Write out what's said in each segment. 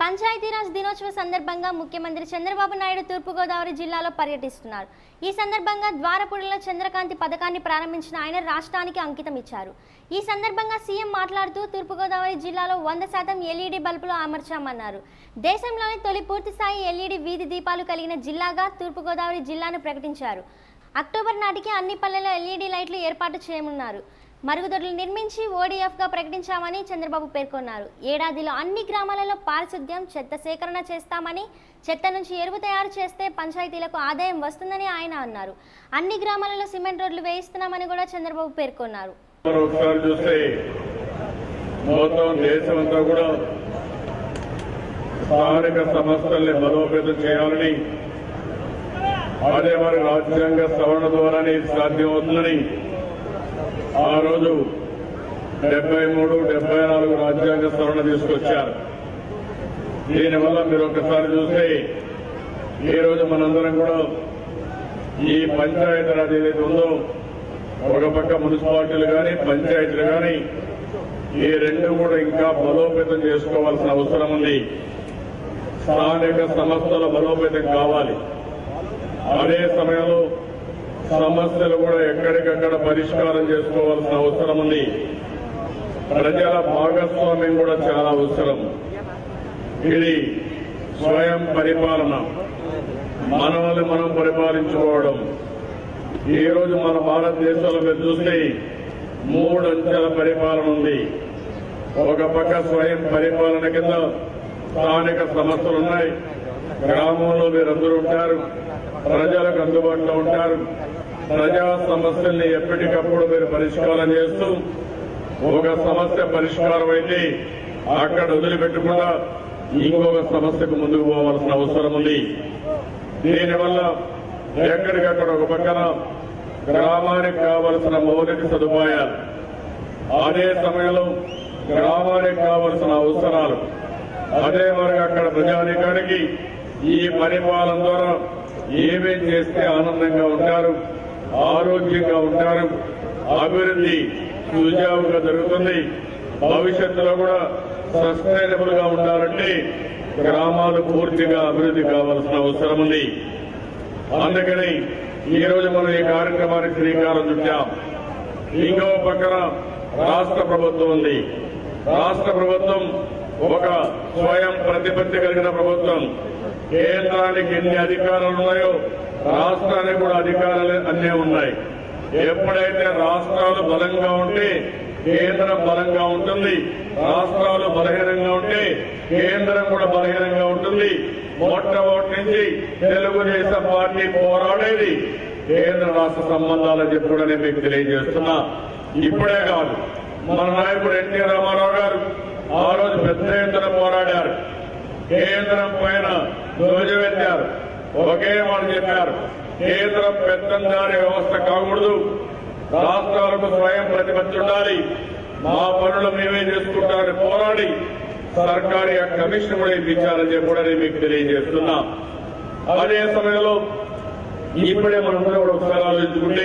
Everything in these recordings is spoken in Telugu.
పంచాయతీరాజ్ దినోత్సవ సందర్భంగా ముఖ్యమంత్రి చంద్రబాబు నాయుడు తూర్పుగోదావరి జిల్లాలో పర్యటిస్తున్నారు ఈ సందర్భంగా ద్వారపుడిలో చంద్రకాంతి పథకాన్ని ప్రారంభించిన ఆయన రాష్ట్రానికి అంకితం ఇచ్చారు ఈ సందర్భంగా సీఎం మాట్లాడుతూ తూర్పుగోదావరి జిల్లాలో వంద శాతం ఎల్ఈడి బల్బులు అమర్చామన్నారు దేశంలోని తొలి పూర్తిస్థాయి ఎల్ఈడి వీధి దీపాలు కలిగిన జిల్లాగా తూర్పుగోదావరి జిల్లాను ప్రకటించారు అక్టోబర్ నాటికి అన్ని పల్లెల్లో ఎల్ఈడి లైట్లు ఏర్పాటు చేయనున్నారు మరుగుదొడ్లు నిర్మించి ఓడీఎఫ్గా ప్రకటించామని చంద్రబాబు పేర్కొన్నారు ఏడాదిలో అన్ని గ్రామాలలో పారిశుద్ధ్యం చెత్త సేకరణ చేస్తామని చెత్త నుంచి ఎరువు తయారు చేస్తే పంచాయతీలకు ఆదాయం వస్తుందని ఆయన అన్నారు అన్ని గ్రామాలలో సిమెంట్ రోడ్లు వేయిస్తున్నామని కూడా చంద్రబాబు పేర్కొన్నారు మనం ఒకసారి చూస్తే మొత్తం దేశమంతా కూడా స్థానిక సంస్థల్ని బలోపేతం చేయాలని అదే మరి రాజ్యాంగ సవరణ ద్వారానే ఇది సాధ్యమవుతుందని ఆ రోజు డెబ్బై మూడు డెబ్బై నాలుగు రాజ్యాంగ సవరణ తీసుకొచ్చారు దీనివల్ల మీరు ఒకసారి చూస్తే ఈ రోజు మనందరం కూడా ఈ పంచాయతీరాజ్ ఏదైతే ఉందో ఒక పక్క మున్సిపాలిటీలు కానీ పంచాయతీలు కానీ ఈ రెండు కూడా ఇంకా బలోపేతం చేసుకోవాల్సిన అవసరం ఉంది స్థానిక సంస్థల బలోపేతం కావాలి అదే సమయంలో సమస్యలు కూడా ఎక్కడికక్కడ పరిష్కారం చేసుకోవాల్సిన అవసరం ఉంది ప్రజల భాగస్వామ్యం కూడా చాలా అవసరం ఇది స్వయం పరిపాలన మనల్ని మనం పరిపాలించుకోవడం ఈ రోజు మన భారతదేశంలో మీరు చూస్తే మూడు అంచెల పరిపాలన ఉంది ఒక పక్క స్వయం పరిపాలన కింద స్థానిక సమస్యలు ఉన్నాయి గ్రామంలో మీరందరూ ఉంటారు ప్రజలకు అందుబాటులో ఉంటారు ప్రజా సమస్యల్ని ఎప్పటికప్పుడు మీరు పరిష్కారం చేస్తూ ఒక సమస్య పరిష్కారం అయితే అక్కడ వదిలిపెట్టకుండా ఇంకొక సమస్యకు ముందుకు పోవాల్సిన అవసరం ఉంది దీనివల్ల ఎక్కడికక్కడ ఒక పక్కన గ్రామానికి కావలసిన మౌలిక సదుపాయాలు అదే సమయంలో గ్రామానికి కావలసిన అవసరాలు అదే మరి అక్కడ ప్రజానికానికి ఈ పరిపాలన ద్వారా ఏమేం చేస్తే ఆనందంగా ఉంటారు ఆరోగ్యంగా ఉంటారు అభివృద్ధి సుజావుగా జరుగుతుంది భవిష్యత్తులో కూడా సస్టైనబుల్ గా ఉండాలంటే గ్రామాలు పూర్తిగా అభివృద్ధి కావాల్సిన అవసరం ఉంది అందుకని ఈ రోజు మనం ఈ కార్యక్రమానికి శ్రీకారం చుట్టాం ఇంకో పక్కన రాష్ట్ర ప్రభుత్వం ఉంది రాష్ట్ర ప్రభుత్వం ఒక స్వయం ప్రతిపత్తి కలిగిన ప్రభుత్వం కేంద్రానికి ఎన్ని అధికారాలు ఉన్నాయో రాష్ట్రానికి కూడా అధికారాలు అన్నీ ఉన్నాయి ఎప్పుడైతే రాష్ట్రాలు బలంగా ఉంటే కేంద్రం బలంగా ఉంటుంది రాష్ట్రాలు బలహీనంగా ఉంటే కేంద్రం కూడా బలహీనంగా ఉంటుంది మొట్టమొదటి నుంచి తెలుగుదేశం పార్టీ పోరాడేది కేంద్ర రాష్ట్ర సంబంధాలని చెప్పి కూడా నేను మీకు తెలియజేస్తున్నా ఇప్పుడే కాదు మన నాయకుడు ఎన్టీ రామారావు గారు ఆ రోజు పెద్ద ఎత్తున పోరాడారు కేంద్రం పైన ధ్వజమెత్తారు ఒకే మాట చెప్పారు కేంద్రం పెత్తందారి వ్యవస్థ కాకూడదు రాష్ట్రాలకు స్వయం ప్రతిపత్తి ఉండాలి మా పనులు మేమే చేసుకుంటారని పోరాడి సర్కారీ కమిషన్ కూడా ఇప్పించాలని చెప్పి కూడా నేను మీకు తెలియజేస్తున్నా అదే సమయంలో ఇప్పుడే మనందరం కూడా ఒకసారి ఆలోచించుకుంటే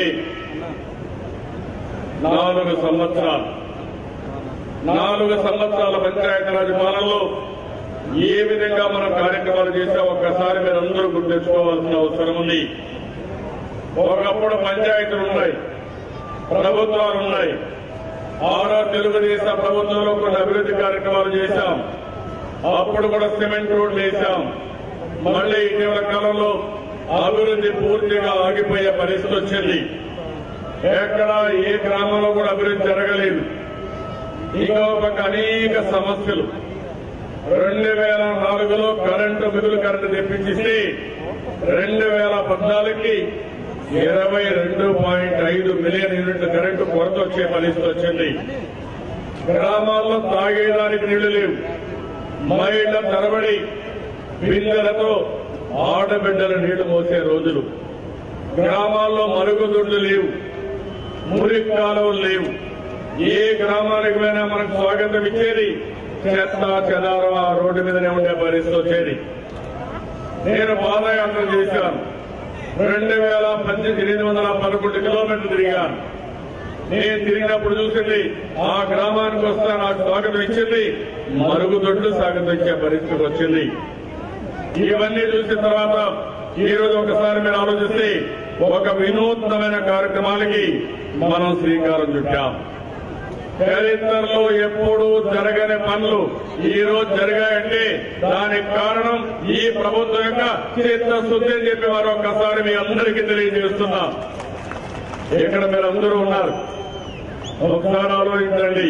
నాలుగు సంవత్సరాలు నాలుగు సంవత్సరాల పంచాయతీరాజ్ పాలనలో ఏ విధంగా మనం కార్యక్రమాలు చేసాం ఒక్కసారి మీరందరూ గుర్తుంచుకోవాల్సిన అవసరం ఉంది ఒకప్పుడు పంచాయతీలు ఉన్నాయి ప్రభుత్వాలు ఉన్నాయి ఆరో తెలుగుదేశం ప్రభుత్వంలో కొన్ని అభివృద్ధి కార్యక్రమాలు చేశాం అప్పుడు కూడా సిమెంట్ రోడ్లు వేశాం మళ్ళీ ఇటీవల కాలంలో అభివృద్ధి పూర్తిగా ఆగిపోయే పరిస్థితి వచ్చింది ఎక్కడ ఏ గ్రామంలో కూడా అభివృద్ధి జరగలేదు ఇంకో పక్క అనేక సమస్యలు రెండు వేల నాలుగులో కరెంటు మిగులు కరెంటు తెప్పించిస్తే రెండు వేల పద్నాలుగుకి ఇరవై రెండు పాయింట్ ఐదు మిలియన్ యూనిట్ల కరెంటు కొరత వచ్చే పరిస్థితి వచ్చింది గ్రామాల్లో తాగేదానికి నీళ్లు లేవు మహిళల తరబడి బిందెలతో ఆడబిడ్డల నీళ్లు మోసే రోజులు గ్రామాల్లో మరుగుదొడ్లు లేవు మురికి కాలువలు లేవు ఏ గ్రామానికి పోయినా మనకు స్వాగతం ఇచ్చేది చెత్త చెదారం ఆ రోడ్డు మీదనే ఉండే పరిస్థితి వచ్చేది నేను పాదయాత్ర చేశాను రెండు వేల పద్దెనిమిది ఎనిమిది వందల పదకొండు కిలోమీటర్లు తిరిగాను నేను తిరిగినప్పుడు చూసింది ఆ గ్రామానికి వస్తే నాకు స్వాగతం ఇచ్చింది మరుగుదొడ్లు స్వాగతం ఇచ్చే పరిస్థితి వచ్చింది ఇవన్నీ చూసిన తర్వాత ఈ రోజు ఒకసారి మీరు ఆలోచిస్తే ఒక వినూత్నమైన కార్యక్రమాలకి మనం శ్రీకారం చుట్టాం చరిత్రలో ఎప్పుడూ జరగని పనులు ఈ రోజు జరిగాయంటే దానికి కారణం ఈ ప్రభుత్వం యొక్క చిత్తశుద్ధి అని చెప్పి వారు ఒక్కసారి మీ అందరికీ తెలియజేస్తున్నా ఇక్కడ మీరు అందరూ ఉన్నారు ఒకసారి ఆలోచించండి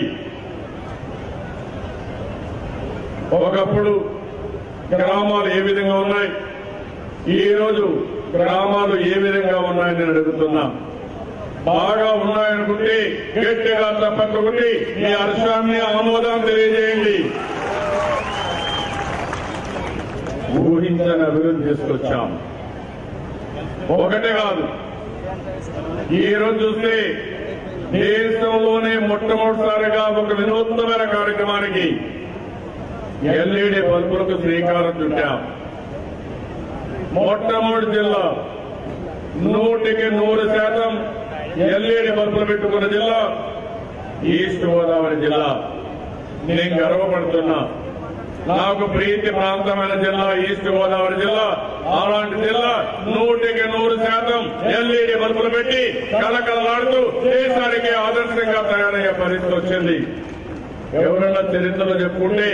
ఒకప్పుడు గ్రామాలు ఏ విధంగా ఉన్నాయి ఈ రోజు గ్రామాలు ఏ విధంగా ఉన్నాయని నేను అడుగుతున్నా బాగా ఉన్నాయనుకుంటే గట్టిగా తప్పకుండా మీ హర్షాన్ని ఆమోదం తెలియజేయండి ఊహించని అభివృద్ధి తీసుకొచ్చాం ఒకటే కాదు ఈ రోజు చూస్తే దేశంలోనే మొట్టమొదటిసారిగా ఒక వినూత్నమైన కార్యక్రమానికి ఎల్ఈడి బల్బులకు శ్రీకారం చుట్టాం మొట్టమొదటి జిల్లా నూటికి నూరు శాతం ఎల్ఈడి బల్బులు పెట్టుకున్న జిల్లా ఈస్ట్ గోదావరి జిల్లా నేను గర్వపడుతున్నా నాకు ప్రీతి ప్రాంతమైన జిల్లా ఈస్ట్ గోదావరి జిల్లా అలాంటి జిల్లా నూటికి నూరు శాతం ఎల్ఈడి బల్బులు పెట్టి కలకలలాడుతూ దేశానికి ఆదర్శంగా తయారయ్యే పరిస్థితి వచ్చింది ఎవరన్నా చరిత్రలో చెప్పుకుంటే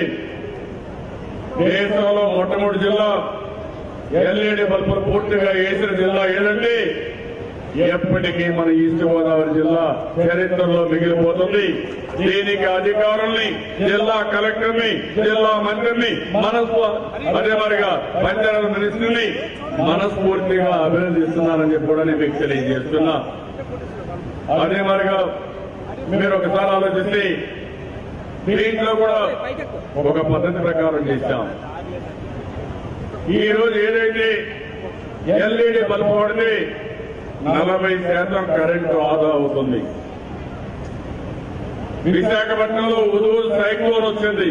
దేశంలో మొట్టమొదటి జిల్లా ఎల్ఈడి బల్బులు పూర్తిగా వేసిన జిల్లా ఏదంటే ఎప్పటికీ మన ఈస్ట్ గోదావరి జిల్లా చరిత్రలో మిగిలిపోతుంది దీనికి అధికారుల్ని జిల్లా కలెక్టర్ని జిల్లా మంత్రిని మనస్ఫూ అదే మరిగా పంచాయతీ మినిస్టర్ని మనస్ఫూర్తిగా అభినందిస్తున్నానని చెప్పి కూడా నేను మీకు తెలియజేస్తున్నా అదే మరిగా మీరు ఒకసారి ఆలోచిస్తే దీంట్లో కూడా ఒక పద్ధతి ప్రకారం చేశాం ఈ రోజు ఏదైతే ఎల్ఈడి బల్బు వాడితే నలభై శాతం కరెంటు ఆదా అవుతుంది విశాఖపట్నంలో ఉదూరు సైక్లోన్ వచ్చింది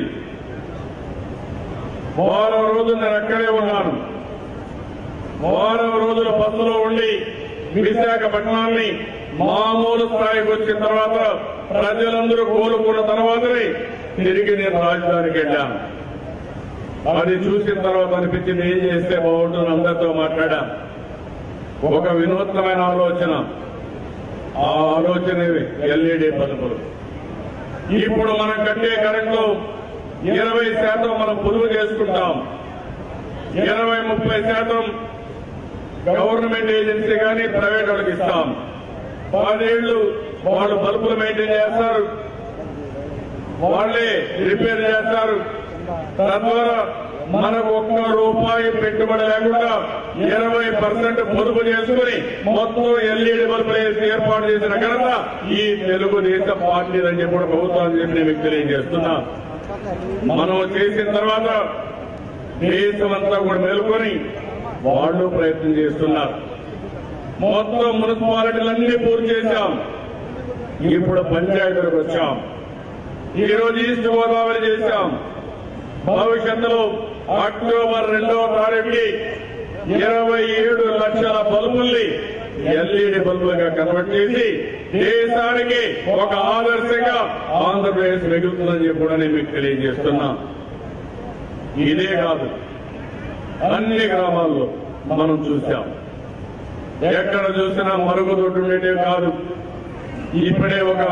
వారం రోజులు నేను అక్కడే ఉన్నాను వారం రోజుల బస్సులో ఉండి విశాఖపట్నాన్ని మామూలు స్థాయికి వచ్చిన తర్వాత ప్రజలందరూ కోలుకున్న తర్వాతనే తిరిగి నేను రాజధానికి వెళ్ళాను అది చూసిన తర్వాత అనిపించింది ఏం చేస్తే బాగుంటుంది అందరితో మాట్లాడా ఒక వినూత్నమైన ఆలోచన ఆ ఆలోచన ఎల్ఈడి బల్బులు ఇప్పుడు మనం కట్టే కరెంట్లో ఇరవై శాతం మనం పొదుపు చేసుకుంటాం ఇరవై ముప్పై శాతం గవర్నమెంట్ ఏజెన్సీ కానీ ప్రైవేట్ వాళ్ళకి ఇస్తాం పదేళ్లు వాళ్ళు బల్బులు మెయింటైన్ చేస్తారు వాళ్ళే రిపేర్ చేస్తారు తద్వారా మనకు ఒక్క రూపాయి పెట్టుబడి లేకుండా ఇరవై పర్సెంట్ పొదుపు చేసుకుని మొత్తం ఎల్ఈడి బల్బులు వేసి ఏర్పాటు చేసిన ఘనత ఈ తెలుగుదేశం పార్టీ అని చెప్పి కూడా ప్రభుత్వాన్ని చెప్పి నేను మీకు తెలియజేస్తున్నా మనం చేసిన తర్వాత దేశమంతా కూడా మేలుకొని వాళ్ళు ప్రయత్నం చేస్తున్నారు మొత్తం మున్సిపాలిటీలన్నీ పూర్తి చేశాం ఇప్పుడు పంచాయతీలకు వచ్చాం ఈ రోజు ఈస్ట్ గోదావరి చేశాం భవిష్యత్తులో అక్టోబర్ రెండవ తారీఖుకి ఇరవై ఏడు లక్షల బల్బుల్ని ఎల్ఈడి బల్బులుగా కన్వర్ట్ చేసి దేశానికి ఒక ఆదర్శంగా ఆంధ్రప్రదేశ్ మిగులుతుందని చెప్పి కూడా నేను మీకు తెలియజేస్తున్నా ఇదే కాదు అన్ని గ్రామాల్లో మనం చూశాం ఎక్కడ చూసినా మరుగుదొడ్డు ఉండేటివి కాదు ఇప్పుడే ఒక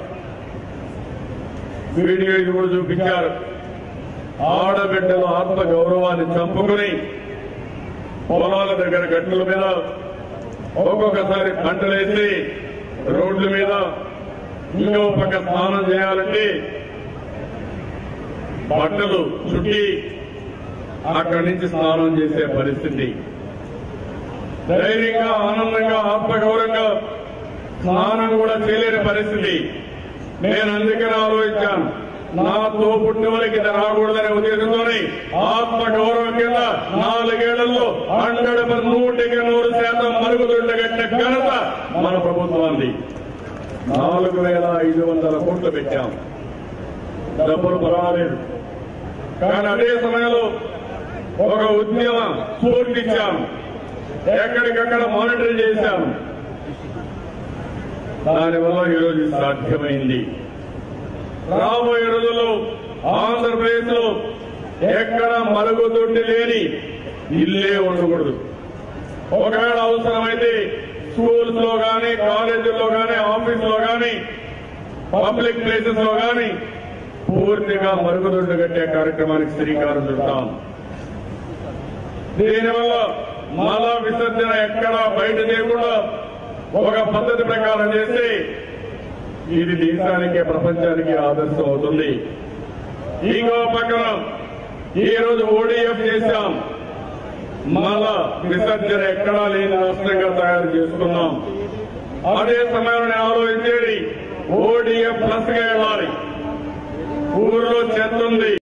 వీడియో ఇది కూడా చూపించారు ఆడబిడ్డల ఆత్మ గౌరవాన్ని చంపుకుని పొలాల దగ్గర గట్టుల మీద ఒక్కొక్కసారి పంటలేసి రోడ్ల మీద ఇంకో పక్క స్నానం చేయాలంటే బట్టలు చుట్టి అక్కడి నుంచి స్నానం చేసే పరిస్థితి ధైర్యంగా ఆనందంగా ఆత్మగౌరవంగా స్నానం కూడా చేయలేని పరిస్థితి నేను అందుకని ఆలోచించాను నా తోపుట్టిన వాళ్ళకి ఇది రాకూడదనే ఉద్దేశంతోనే ఆత్మ గౌరవం కింద నాలుగేళ్లలో హండ్రెడ్ పర్ నూటికి నూరు శాతం మరుగుదొడ్ల కట్టిన ఘనత మన ప్రభుత్వాన్ని నాలుగు వేల ఐదు వందల కోట్లు పెట్టాం డబ్బులు పర్వాలేదు కానీ అదే సమయంలో ఒక ఉద్యమ స్ఫూర్తిచ్చాం ఎక్కడికక్కడ మానిటర్ చేశాం దానివల్ల ఈరోజు ఇది సాధ్యమైంది రాబోయే రోజుల్లో ఆంధ్రప్రదేశ్ లో ఎక్కడ మరుగుదొడ్డి లేని ఇల్లే ఉండకూడదు ఒకవేళ అవసరమైతే స్కూల్స్ లో గాని కాలేజీల్లో గాని ఆఫీస్ లో గాని పబ్లిక్ ప్లేసెస్ లో గాని పూర్తిగా మరుగుదొడ్డు కట్టే కార్యక్రమానికి శ్రీకారం చుడతాం దీనివల్ల మల విసర్జన ఎక్కడా బయట చేయకుండా ఒక పద్ధతి ప్రకారం చేస్తే ఇది దేశానికి ప్రపంచానికి ఆదర్శం అవుతుంది ఇంకో పక్కన ఈ రోజు ఓడిఎఫ్ చేశాం మల విసర్జన ఎక్కడా లేని రాష్ట్రంగా తయారు చేసుకున్నాం అదే సమయంలో ఆలోచించేది ఓడిఎఫ్ ప్లస్ గా వెళ్ళాలి ఊర్లో చెత్త ఉంది